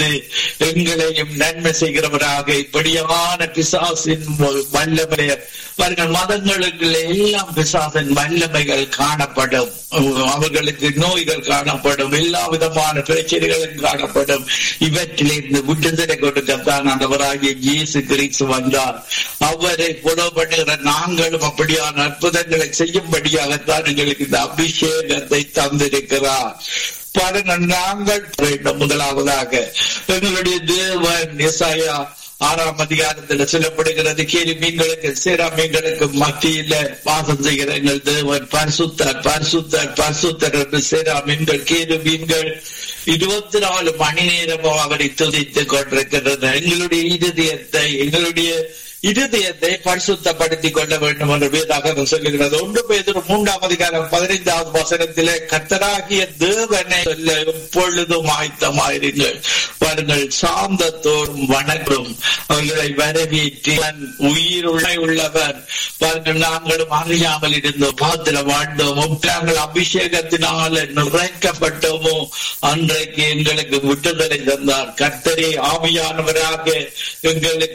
எங்களையும் நன்மை செய்கிறவராக இப்படியான பிசாசின் வல்லமையர் அவர்கள் மதங்களுக்கு எல்லாம் பிசாசின் வல்லமைகள் காணப்படும் அவர்களுக்கு நோய்கள் காணப்படும் எல்லா விதமான பிரச்சனைகளும் காணப்படும் இவற்றிலிருந்து விடுதலை கொடுக்கத்தான் ஆண்டவராகிய இயேசு கிறிஸ்து வந்தார் அவரை புலவு பண்ணுகிற நாங்களும் அப்படியான அற்புதங்களை செய்யும்படியாகத்தான் எங்களுக்கு இந்த அபிஷேகத்தை தந்திருக்கிறார் பாருங்கள் நாங்கள் வேண்டும் முதலாவதாக எங்களுடைய தேவன் இசாயா ஆறாம் அதிகாரத்தில் சொல்லப்படுகிறது கேலி மீன்களுக்கு சேரா மீன்களுக்கு மத்தியில வாசம் செய்கிற எங்கள் தேவன் பரிசுத்தர் பரிசுத்தர் பரிசுத்தர் என்று சேரா மீன்கள் கேலு மீன்கள் இருபத்தி நாலு மணி நேரமும் அவரை துதித்துக் கொண்டிருக்கிறது எங்களுடைய இருதயத்தை எங்களுடைய இருதயத்தை பரிசுத்தப்படுத்திக் கொள்ள வேண்டும் என்று வேதாகம் சொல்லுகிறது ஒன்று பேர் மூன்றாம் அதிகாரம் பதினைந்தாவது வசனத்திலே கத்தராகிய தேவனை சொல்ல எப்பொழுதும் ஆயத்தமாயிருங்கள் பாருங்கள் சாந்தத்தோடும் வணக்கம் அவர்களை வரவேற்றி உயிருள்ள உள்ளவர் பாருங்கள் நாங்களும் அறியாமல் இருந்தோம் பாத்திர வாழ்ந்தோம் நாங்கள் அபிஷேகத்தினால நிறைக்கப்பட்டோமோ அன்றைக்கு எங்களுக்கு விட்டுதலை தந்தார் கர்த்தரே ஆவியானவராக எங்களுக்கு